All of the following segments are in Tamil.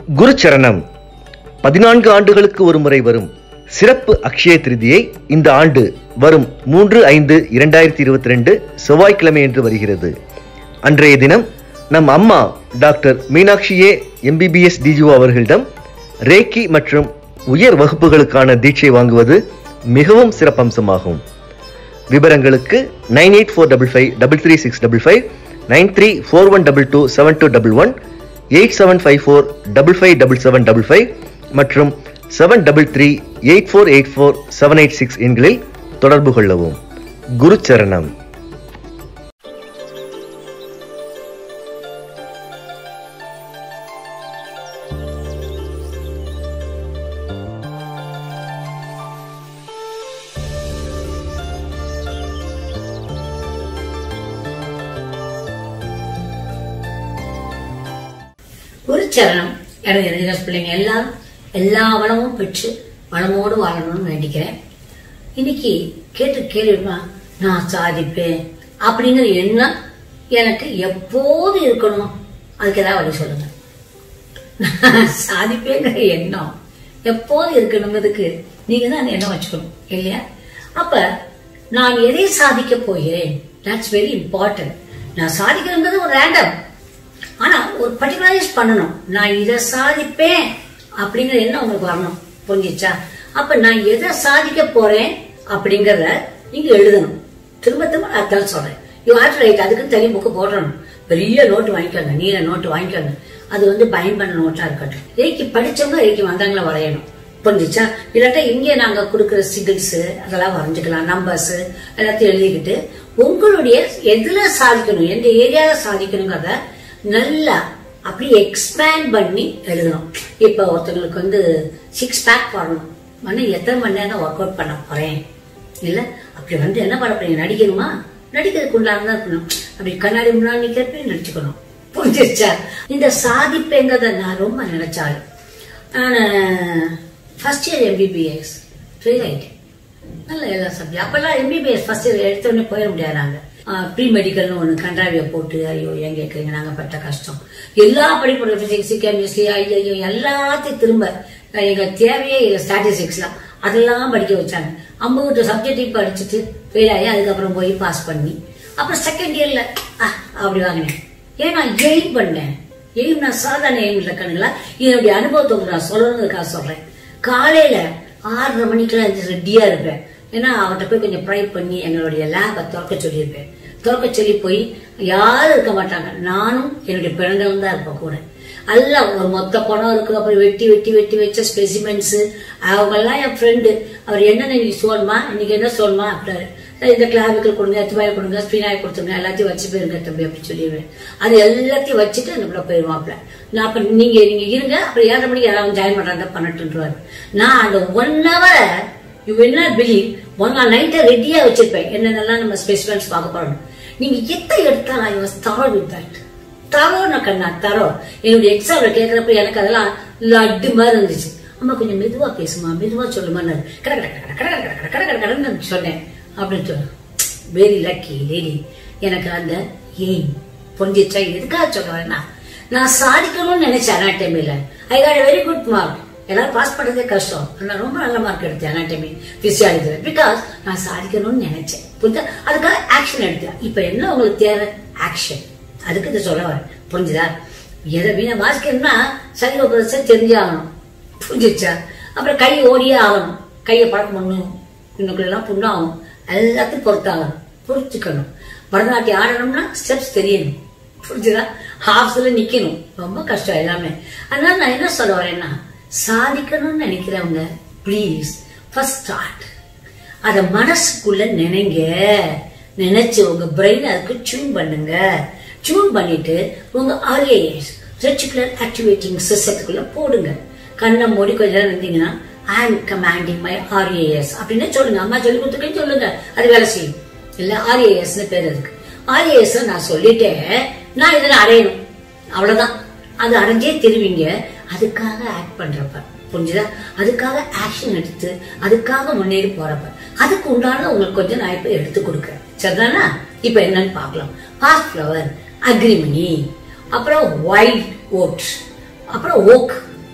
குருச்சரணம் பதினான்கு ஆண்டுகளுக்கு ஒரு முறை வரும் சிறப்பு அக்ஷய திருதியை இந்த ஆண்டு வரும் மூன்று ஐந்து இரண்டாயிரத்தி இருபத்தி ரெண்டு செவ்வாய்க்கிழமை என்று வருகிறது அன்றைய தினம் நம் அம்மா டாக்டர் மீனாட்சியே எம்பிபிஎஸ் டிஜிஓ அவர்களிடம் ரேக்கி மற்றும் உயர் வகுப்புகளுக்கான தீட்சை வாங்குவது மிகவும் சிறப்பம்சமாகும் விவரங்களுக்கு nine eight four double five double three six double five nine three four one double two seven two double one eight seven five four double five double seven double five மற்றும் seven double three eight four eight four seven eight six எண்களில் தொடர்பு கொள்ளவும் குருச்சரணம் ஒரு சரணம் எனக்கு இருக்கிற பிள்ளைங்க எல்லாம் எல்லா வளமும் பெற்று வளமோடு வாழணும்னு வேண்டிக்கிறேன் இன்னைக்கு கேட்டு கேள்விமா நான் சாதிப்பேன் அப்படிங்கிற எண்ணம் எனக்கு எப்போது இருக்கணும் அதுக்கு ஏதாவது வழி சொல்லுங்க நான் சாதிப்பேங்கிற எண்ணம் எப்போது இருக்கணுங்கிறதுக்கு நீங்க தான் அந்த எண்ணம் வச்சுக்கணும் இல்லையா அப்ப நான் எதை சாதிக்க போகிறேன் தட்ஸ் வெரி இம்பார்ட்டன்ட் நான் சாதிக்கிறேங்கிறது ஒரு ரேண்டம் ஆனா ஒரு பர்டிகுலரைஸ் பண்ணணும் நான் இதை சாதிப்பேன் அப்படிங்கிற எண்ணம் உங்களுக்கு வரணும் புரிஞ்சிச்சா அப்ப நான் எதை சாதிக்க போறேன் அப்படிங்கறத நீங்க எழுதணும் திரும்ப திரும்ப நான் அதான் சொல்றேன் யூ ஹேவ் ரைட் அதுக்கு தனி புக்கு போடணும் பெரிய நோட்டு வாங்கிக்கோங்க நீல நோட்டு வாங்கிக்கோங்க அது வந்து பயன் பண்ண நோட்டா இருக்கட்டும் ரேக்கி படிச்சவங்க ரேக்கி வந்தாங்களா வரையணும் புரிஞ்சுச்சா இல்லாட்டா இங்கே நாங்க கொடுக்குற சிகிள்ஸ் அதெல்லாம் வரைஞ்சுக்கலாம் நம்பர்ஸ் எல்லாத்தையும் எழுதிக்கிட்டு உங்களுடைய எதுல சாதிக்கணும் எந்த ஏரியால சாதிக்கணுங்கிறத நல்லா அப்படியே எக்ஸ்பேண்ட் பண்ணி எழுதணும் இப்ப ஒருத்தங்களுக்கு வந்து சிக்ஸ் பேக் வரணும் மண்ணு எத்தனை மணி நேரம் ஒர்க் அவுட் பண்ண போறேன் இல்ல அப்படி வந்து என்ன பண்ண போறீங்க நடிக்கணுமா நடிக்கிறதுக்கு உண்டாக தான் இருக்கணும் அப்படி கண்ணாடி முன்னாடி நிக்கிறப்ப நடிச்சுக்கணும் புரிஞ்சிருச்சா இந்த சாதிப்பேங்கிறத நான் ரொம்ப நினைச்சாலும் நான் ஃபர்ஸ்ட் இயர் எம்பிபிஎஸ் ஃபெயில் ஆயிட்டேன் நல்ல எல்லா சப்ஜெக்ட் அப்பெல்லாம் எம்பிபிஎஸ் ஃபர்ஸ்ட் இயர் எடுத்தோடனே போயிட முடியாது நாங்க ப்ரீ மெடிக்கல்னு ஒன்று கண்டாவியை போட்டு ஐயோ ஏன் கேட்குறீங்க நாங்கள் பட்ட கஷ்டம் எல்லா படிப்போட பிசிக்ஸ் கெமிஸ்ட்ரி ஐயோ எல்லாத்தையும் திரும்ப எங்க தேவையே இல்லை ஸ்டாட்டிஸ்டிக்ஸ்லாம் அதெல்லாம் படிக்க வச்சாங்க ஐம்பது சப்ஜெக்டையும் படிச்சுட்டு ஃபெயில் ஆகி அதுக்கப்புறம் போய் பாஸ் பண்ணி அப்புறம் செகண்ட் இயர்ல அப்படி வாங்கினேன் ஏன் நான் எய்ம் பண்ணேன் எய்ம் நான் சாதாரண எய்ம் இல்லை கண்ணுங்களா என்னுடைய அனுபவத்தை உங்களுக்கு நான் சொல்லணுங்கிறதுக்காக சொல்றேன் காலையில ஆறரை மணிக்கெல்லாம் ரெடியா இருப்பேன் ஏன்னா அவர்கிட்ட போய் கொஞ்சம் ப்ரை பண்ணி எங்களுடைய லேபை திறக்க சொல்லியிருப்பேன் திறக்க சொல்லி போய் யாரும் இருக்க மாட்டாங்க நானும் என்னுடைய பெண்களும் தான் இருப்பேன் கூட எல்லாம் ஒரு மொத்த பணம் இருக்கு அப்புறம் வெட்டி வெட்டி வெட்டி வச்ச ஸ்பெசிமென்ஸ் அவங்க எல்லாம் என் ஃப்ரெண்டு அவர் என்னென்ன இன்னைக்கு சொல்லணுமா இன்னைக்கு என்ன சொல்லணுமா அப்படின்னாரு இந்த கிளாவிக்கல் கொடுங்க எத்துவாய் கொடுங்க ஸ்பீனாய் கொடுத்துருங்க எல்லாத்தையும் வச்சு போயிருங்க தம்பி அப்படி சொல்லிடுவேன் அது எல்லாத்தையும் வச்சுட்டு நம்மள போயிருவாப்ல நான் அப்ப நீங்க நீங்க இருங்க அப்புறம் ஏழரை மணிக்கு யாராவது ஜாயின் பண்றாங்க பண்ணட்டுருவாரு நான் அந்த one hour you will not believe one நாள் நைட்டை ரெடியா வச்சிருப்பேன் என்னென்னலாம் நம்ம ஸ்பெசிமென்ஸ் பார்க்க போறோம் நீங்க எத்தை எடுத்தாலும் I was thorough with that தரோன்னு கண்ணா தரோ என்னுடைய எக்ஸாம்ல கேட்கறப்ப எனக்கு அதெல்லாம் லட்டு மாதிரி இருந்துச்சு அம்மா கொஞ்சம் மெதுவா பேசுமா மெதுவா சொல்லுமா கட கட கட கட கட கட கட கட கடன்னு சொன்னேன் அப்படின்னு சொல்ல வெரி லக்கி லேடி எனக்கு அந்த எய்ம் புரிஞ்சிச்சா எதுக்காக சொல்ல வரேன்னா நான் சாதிக்கணும்னு நினைச்சேன் அனாட்டமில I got very good mark எல்லாரும் பாஸ் பண்றதே கஷ்டம் நான் ரொம்ப நல்ல மார்க் எடுத்தேன் அனாட்டமி பிசியாலஜி பிகாஸ் நான் சாதிக்கணும்னு நினைச்சேன் புரிஞ்சா அதுக்காக ஆக்ஷன் எடுத்தேன் இப்ப என்ன உங்களுக்கு தேவை ஆக்ஷன் அதுக்கு இதை சொல்ல வரேன் புரிஞ்சுதா எதை வீணை வாசிக்கணும்னா சரி பிரதேசம் தெரிஞ்சே ஆகணும் புரிஞ்சிச்சா அப்புறம் கை ஓடியே ஆகணும் கையை பழக்கம் பண்ணணும் இன்னுக்குள்ளெல்லாம் புண்ணாகும் எல்லாத்தையும் பொறுத்தாகணும் புரிஞ்சுக்கணும் பரதநாட்டியம் ஆடணும்னா ஸ்டெப்ஸ் தெரியணும் புரிஞ்சுதா ஹாஃப்ஸ்ல நிக்கணும் ரொம்ப கஷ்டம் எல்லாமே அதனால நான் என்ன சொல்ல வரேன்னா சாதிக்கணும்னு நினைக்கிறவங்க ப்ளீஸ் ஃபர்ஸ்ட் ஸ்டார்ட் அத மனசுக்குள்ள நினைங்க நினைச்சு உங்க பிரெயின் அதுக்கு டியூன் பண்ணுங்க டியூன் பண்ணிட்டு உங்க ஆர்ஏஎஸ் ரெட்டிகுலர் ஆக்டிவேட்டிங் சிஸ்டத்துக்குள்ள போடுங்க கண்ணை மூடி கொஞ்ச நேரம் இருந்தீங்கன்னா ஐ ஆம் கமாண்டிங் மை ஆர்ஏஎஸ் அப்படின்னு சொல்லுங்க அம்மா சொல்லி கொடுத்துருக்கேன்னு சொல்லுங்க அது வேலை செய்யும் இல்ல ஆர்ஏஎஸ் பேர் இருக்கு ஆர்ஏஎஸ் நான் சொல்லிட்டேன் நான் இதில் அடையணும் அவ்வளவுதான் அது அடைஞ்சே திருவிங்க அதுக்காக ஆக்ட் பண்றப்ப புரிஞ்சுதா அதுக்காக ஆக்ஷன் எடுத்து அதுக்காக முன்னேறி போறப்ப அதுக்கு உண்டான உங்களுக்கு கொஞ்சம் நான் இப்ப எடுத்து கொடுக்குறேன் சரிதானா இப்ப என்னன்னு பார்க்கலாம் பாஸ்ட் ஃபிளவர் அக்ரிமணி அப்புறம் ஒயிட் ஓட் அப்புறம் ஓக்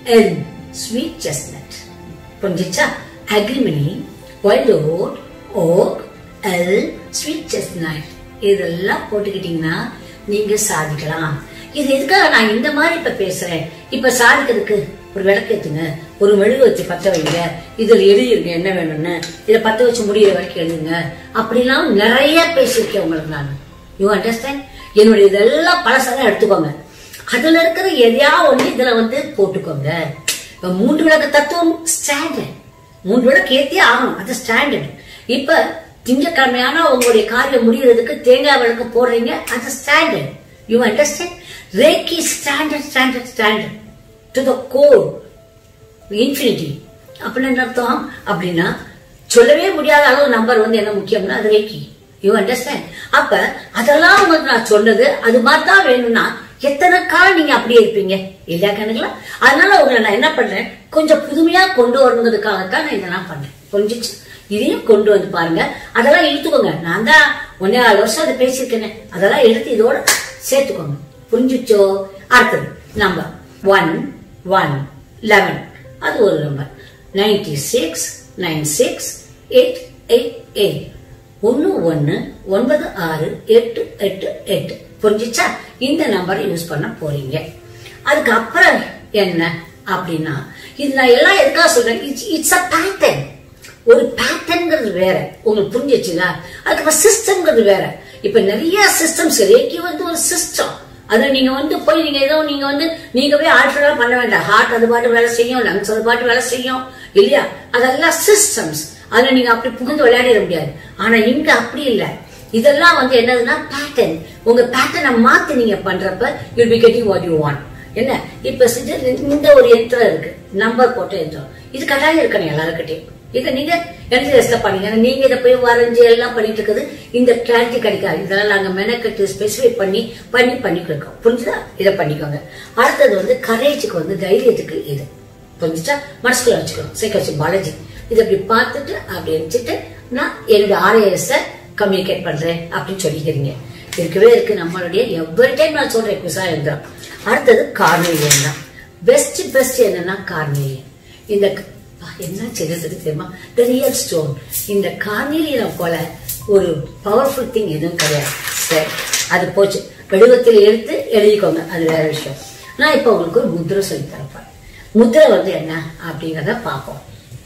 எல் ஸ்வீட் செஸ்னட் புரிஞ்சிச்சா agrimony white oat oak elm sweet chestnut இதெல்லாம் போட்டுக்கிட்டீங்கன்னா நீங்க சாதிக்கலாம் இது எதுக்காக நான் இந்த மாதிரி இப்ப பேசுறேன் இப்ப சாதிக்கிறதுக்கு ஒரு விளக்கேத்துங்க ஒரு மெழுகு வச்சு பத்த வைங்க இதுல எழுதிருங்க என்ன வேணும்னு இதை பத்த வச்சு முடியிற வரைக்கும் எழுதுங்க அப்படிலாம் நிறைய பேசியிருக்கேன் உங்களுக்கு நான் யூ அண்டர்ஸ்டாண்ட் என்னுடைய இதெல்லாம் பழசெல்லாம் எடுத்துக்கோங்க அதுல இருக்கிற எதையா ஒண்ணு இதுல வந்து போட்டுக்கோங்க இப்ப மூன்று விளக்கு தத்துவம் ஸ்டாண்டர்ட் மூன்று விளக்கு ஏத்தியே ஆகணும் அது ஸ்டாண்டர்ட் இப்ப திங்கக்கிழமையான உங்களுடைய காரியம் முடியறதுக்கு தேங்காய் விளக்கு போடுறீங்க அது standard you understand reiki standard standard standard to the core infinity அப்படின்னு என்ன அர்த்தம் அப்படின்னா சொல்லவே முடியாத அளவு நம்பர் வந்து என்ன முக்கியம்னா அது ரேக்கி யூ அண்டர்ஸ்டாண்ட் அப்ப அதெல்லாம் உங்களுக்கு நான் சொன்னது அது மாதிரி தான் வேணும்னா எத்தனை காலம் நீங்க அப்படியே இருப்பீங்க இல்லையா கணக்குல அதனால உங்களை நான் என்ன பண்றேன் கொஞ்சம் புதுமையா கொண்டு வரணுங்கிறதுக்காகத்தான் நான் இதெல்லாம் பண்றேன் புரிஞ்சிச்சு இதையும் கொண்டு வந்து பாருங்க அதெல்லாம் இழுத்துக்கோங்க நான் தான் ஒன்னே நாலு வருஷம் அதை பேசியிருக்கேனே அதெல்லாம் எடுத்து இதோட சேர்த்துக்கோங்க புரிஞ்சிச்சோ அடுத்தது நம்பர் ஒன் ஒன் லெவன் அது ஒரு number ninety six nine six eight eight eight ஒன்னு ஒன்னு ஒன்பது ஆறு எட்டு எட்டு எட்டு புரிஞ்சிச்சா இந்த நம்பரை யூஸ் பண்ண போறீங்க அதுக்கு அப்புறம் என்ன அப்படின்னா இது நான் எல்லாம் எதுக்காக சொல்றேன் இட்ஸ் அ பேட்டர்ன் ஒரு பேட்டர்ன்ங்கிறது வேற உங்களுக்கு புரிஞ்சிச்சுங்களா அதுக்கப்புறம் சிஸ்டம்ங்கிறது வேற இப்ப நிறைய சிஸ்டம்ஸ் ரேக்கி வந்து ஒரு சிஸ்டம் அது நீங்க வந்து போய் நீங்க ஏதோ நீங்க வந்து நீங்க போய் ஆல்டரா பண்ண வேண்டாம் ஹார்ட் அது பாட்டு வேலை செய்யும் லங்ஸ் அது பாட்டு வேலை செய்யும் இல்லையா அதெல்லாம் சிஸ்டம்ஸ் அதுல நீங்க அப்படி புகுந்து விளையாடிட முடியாது ஆனா இங்க அப்படி இல்ல இதெல்லாம் வந்து என்னதுன்னா பேட்டர்ன் உங்க பேட்டர்னை மாத்தி நீங்க பண்றப்ப you'll be getting what you want என்ன இப்ப சிஜர் இந்த ஒரு யந்திரம் இருக்கு நம்பர் போட்ட யந்திரம் இது கட்டாயம் இருக்கணும் எல்லாருக்கிட்டையும் இதை நீங்க என்ஜிஎஸ்ல பண்ணீங்க ஆனா நீங்க இதை போய் வரைஞ்சு எல்லாம் பண்ணிட்டு இருக்குது இந்த கிளாரிட்டி கிடைக்காது இதெல்லாம் நாங்க மெனக்கட்டு ஸ்பெசிஃபை பண்ணி பண்ணி பண்ணி கொடுக்கோம் புரிஞ்சுதா இதை பண்ணிக்கோங்க அடுத்தது வந்து கரேஜுக்கு வந்து தைரியத்துக்கு இது புரிஞ்சுச்சா மனசுக்குள்ள வச்சுக்கணும் சைக்காலஜி பாலாஜி இதை அப்படி பார்த்துட்டு அப்படி வச்சுட்டு நான் என்னோட ஆர்ஏஎஸ் கம்யூனிகேட் பண்றேன் அப்படின்னு சொல்லிக்கிறீங்க இருக்கவே இருக்கு நம்மளுடைய எவ்வளவு டைம் நான் சொல்றேன் குசா எந்திரம் அடுத்தது கார்னேலியன் தான் பெஸ்ட் பெஸ்ட் என்னன்னா கார்னேலியன் இந்த அப்பா, என்ன செய்தது தெரியுமா த ரியல் ஸ்டோன் இந்த கார்னேலியனை போல ஒரு பவர்ஃபுல் திங் எதுவும் கிடையாது சரி அது போச்சு வடிவத்தில் எடுத்து எழுதிக்கோங்க அது வேற விஷயம் நான் இப்போ உங்களுக்கு ஒரு முத்திரை சொல்லி தரப்பேன் முத்திரை வந்து என்ன அப்படிங்கிறத பார்ப்போம்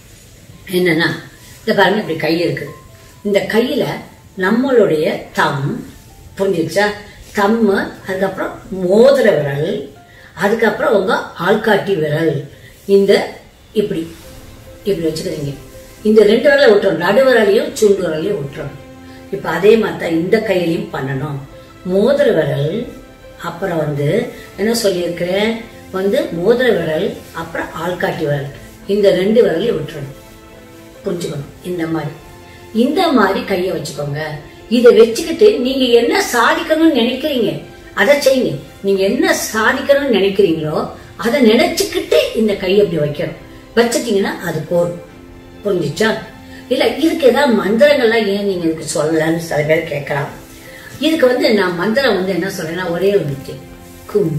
என்னன்னா இந்த பாருங்க இப்படி கை இருக்குது இந்த கையில நம்மளுடைய தம் புரிஞ்சிருச்சா தம்மு அதுக்கப்புறம் மோதிர விரல் அதுக்கப்புறம் உங்க ஆள்காட்டி விரல் இந்த இப்படி இப்படி வச்சுக்கிறீங்க இந்த ரெண்டு விரலை விட்டுறணும் நடு விரலையும் சுண்டு விரலையும் விட்டுறணும் இப்ப அதே மாதிரி தான் இந்த கையிலையும் பண்ணணும் மோதிர விரல் அப்புறம் வந்து என்ன சொல்லியிருக்கிறேன் வந்து மோதிர விரல் அப்புறம் ஆள்காட்டி விரல் இந்த ரெண்டு விரலையும் விட்டுறணும் புரிஞ்சுக்கணும் இந்த மாதிரி இந்த மாதிரி கைய வச்சுக்கோங்க இத வச்சுக்கிட்டு நீங்க என்ன சாதிக்கணும்னு நினைக்கிறீங்க அதை செய்யுங்க நீங்க என்ன சாதிக்கணும்னு நினைக்கிறீங்களோ அதை நினைச்சுக்கிட்டு இந்த கையை அப்படி வைக்கணும் வச்சுட்டீங்கன்னா அது போதும் புரிஞ்சுச்சா இல்ல இதுக்கு ஏதாவது மந்திரங்கள்லாம் ஏன் நீங்க இதுக்கு சொல்லலன்னு சில பேர் கேட்கலாம் இதுக்கு வந்து நான் மந்திரம் வந்து என்ன சொல்றேன்னா ஒரே வந்துச்சு கும்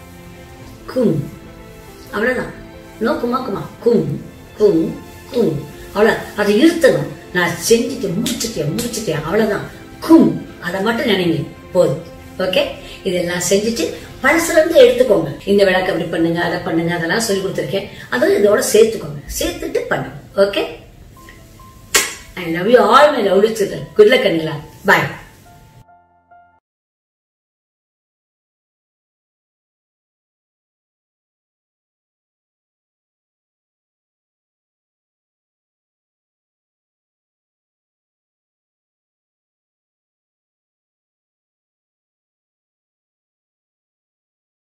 கும் அவ்வளவுதான் நோ குமா குமா கும் கும் கும் அவ்வளவு அதை இருத்தணும் நான் செஞ்சுட்டு முடிச்சுட்டேன் முடிச்சுட்டேன் அவ்வளவுதான் கும் அதை மட்டும் நினைங்க போதும் ஓகே இதெல்லாம் செஞ்சுட்டு பழசுல இருந்து எடுத்துக்கோங்க இந்த விளக்கு அப்படி பண்ணுங்க அதை பண்ணுங்க அதெல்லாம் சொல்லி கொடுத்துருக்கேன் அதுவும் இதோட சேர்த்துக்கோங்க சேர்த்துட்டு பண்ணுங்க okay I love you all my lovely children good luck கண்ணிலா பாய்